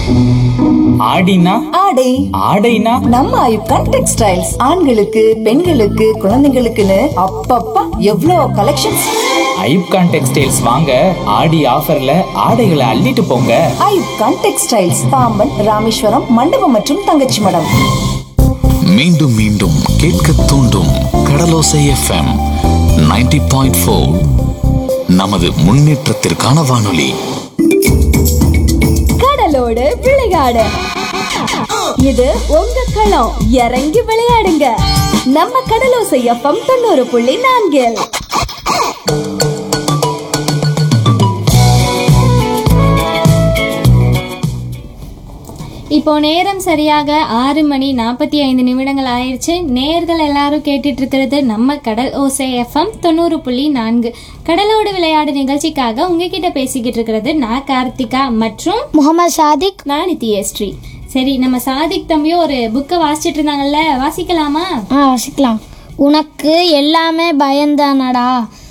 ஆடினா ஆடை ஆடைனா நம்ம ஐப்கான் டெக்ஸ்டைல்ஸ் ஆண்களுக்கு பெண்களுக்கு குழந்தைங்களுக்குன்னு அப்பப்பா எவ்வளோ கலெக்ஷன்ஸ் ஐப்கான் டெக்ஸ்டைல்ஸ் வாங்க ஆடி ஆஃபர்ல ஆடைகளை அள்ளிட்டு போங்க ஐப்கான் டெக்ஸ்டைல்ஸ் பாம்பன் ராமேஸ்வரம் மண்டபம் மற்றும் தங்கச்சி மடம் மீண்டும் மீண்டும் கேட்க தூண்டும் கடலோசை எஃப்எம் 90.4 பாயிண்ட் ஃபோர் நமது முன்னேற்றத்திற்கான வானொலி கடலோடு விளையாடு இது உங்க களம் இறங்கி விளையாடுங்க நம்ம கடலோசை எஃப்எம் தொண்ணூறு புள்ளி நான்கில் இப்போ நேரம் சரியாக ஆறு மணி நாற்பத்தி ஐந்து நிமிடங்கள் ஆயிடுச்சு நேர்கள் எல்லாரும் கேட்டுட்டு இருக்கிறது நம்ம கடல் ஓசை எஃப்எம் தொண்ணூறு புள்ளி நான்கு கடலோடு விளையாடு நிகழ்ச்சிக்காக உங்ககிட்ட பேசிக்கிட்டு இருக்கிறது நான் கார்த்திகா மற்றும் முகமது சாதிக் நான் நித்யஸ்ரீ சரி நம்ம சாதிக் தம்பியும் ஒரு புக்கை வாசிச்சிட்டு இருந்தாங்கல்ல வாசிக்கலாமா ஆ வசிக்கலாம் உனக்கு எல்லாமே பயந்தானடா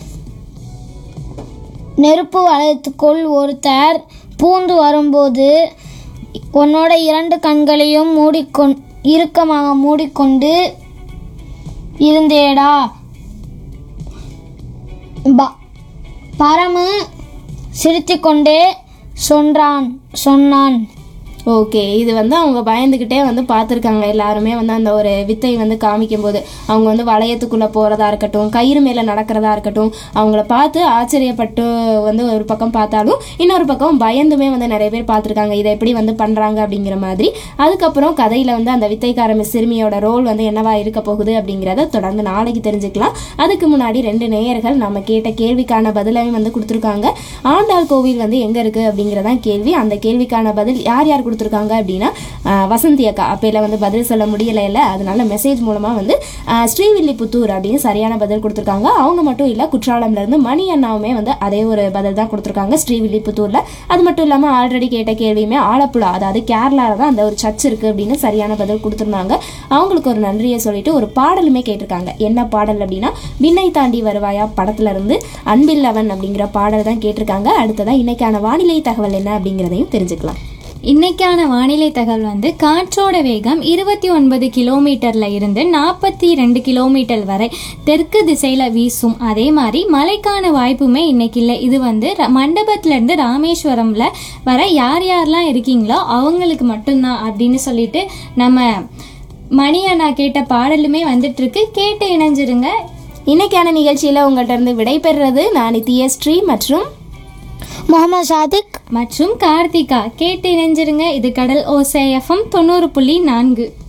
நெருப்பு வளையத்துக்குள் ஒருத்தர் பூந்து வரும்போது உன்னோட இரண்டு கண்களையும் மூடிக்கொண் இறுக்கமாக மூடிக்கொண்டு இருந்தேடா ப பரமு சிரித்துக்கொண்டே சொன்னான் சொன்னான் ஓகே இது வந்து அவங்க பயந்துக்கிட்டே வந்து பார்த்துருக்காங்க எல்லாருமே வந்து அந்த ஒரு வித்தை வந்து காமிக்கும்போது அவங்க வந்து வளையத்துக்குள்ளே போகிறதா இருக்கட்டும் கயிறு மேலே நடக்கிறதா இருக்கட்டும் அவங்கள பார்த்து ஆச்சரியப்பட்டு வந்து ஒரு பக்கம் பார்த்தாலும் இன்னொரு பக்கம் பயந்துமே வந்து நிறைய பேர் பார்த்துருக்காங்க இதை எப்படி வந்து பண்ணுறாங்க அப்படிங்கிற மாதிரி அதுக்கப்புறம் கதையில் வந்து அந்த வித்தைக்கார மிஸ் சிறுமியோட ரோல் வந்து என்னவா இருக்க போகுது அப்படிங்கிறத தொடர்ந்து நாளைக்கு தெரிஞ்சுக்கலாம் அதுக்கு முன்னாடி ரெண்டு நேயர்கள் நம்ம கேட்ட கேள்விக்கான பதிலையும் வந்து கொடுத்துருக்காங்க ஆண்டாள் கோவில் வந்து எங்கே இருக்குது அப்படிங்கிறதான் கேள்வி அந்த கேள்விக்கான பதில் யார் யார் கொடுத்துருக்காங்க அப்படின்னா ஆஹ் வசந்தி அக்கா அப்பையில வந்து பதில் சொல்ல முடியல இல்லை அதனால மெசேஜ் மூலமாக வந்து ஆஹ் ஸ்ரீவில்லிபுத்தூர் அப்படின்னு சரியான பதில் கொடுத்துருக்காங்க அவங்க மட்டும் இல்லை குற்றாலம்ல இருந்து மணி அண்ணாவுமே வந்து அதே ஒரு பதில் தான் கொடுத்துருக்காங்க ஸ்ரீவில்லிபுத்தூரில் அது மட்டும் இல்லாமல் ஆல்ரெடி கேட்ட கேள்வியுமே ஆலப்புழா அதாவது கேரளாவில் தான் அந்த ஒரு சர்ச் இருக்குது அப்படின்னு சரியான பதில் கொடுத்துருந்தாங்க அவங்களுக்கு ஒரு நன்றியை சொல்லிட்டு ஒரு பாடலுமே கேட்டிருக்காங்க என்ன பாடல் அப்படின்னா விண்ணை தாண்டி வருவாயா படத்துல இருந்து அன்பில்லவன் அப்படிங்கிற பாடல் தான் கேட்டிருக்காங்க அடுத்ததான் இன்னைக்கான வானிலை தகவல் என்ன அப்படிங்கிறதையும் தெரிஞ்சுக்கலாம் இன்னைக்கான வானிலை தகவல் வந்து காற்றோட வேகம் இருபத்தி ஒன்பது கிலோமீட்டர்ல இருந்து நாற்பத்தி ரெண்டு கிலோமீட்டர் வரை தெற்கு திசையில வீசும் அதே மாதிரி மழைக்கான வாய்ப்புமே இன்னைக்கு இல்லை இது வந்து ர- மண்டபத்துல இருந்து ராமேஸ்வரம்ல வர யார் யாரெல்லாம் இருக்கீங்களோ அவங்களுக்கு மட்டும்தான் அப்படின்னு சொல்லிட்டு நம்ம மணி அண்ணா கேட்ட பாடலுமே வந்துட்டு இருக்கு கேட்டு இணைஞ்சிருங்க இன்னைக்கான நிகழ்ச்சியில் உங்கள்கிட்ட இருந்து விடைபெறுறது நான் நித்யஸ்ரீ மற்றும் முகமது சாதிக் மற்றும் கார்த்திகா கேட்டு இணைஞ்சிருங்க இது கடல் ஓசை எஃப்எம் தொண்ணூறு புள்ளி நான்கு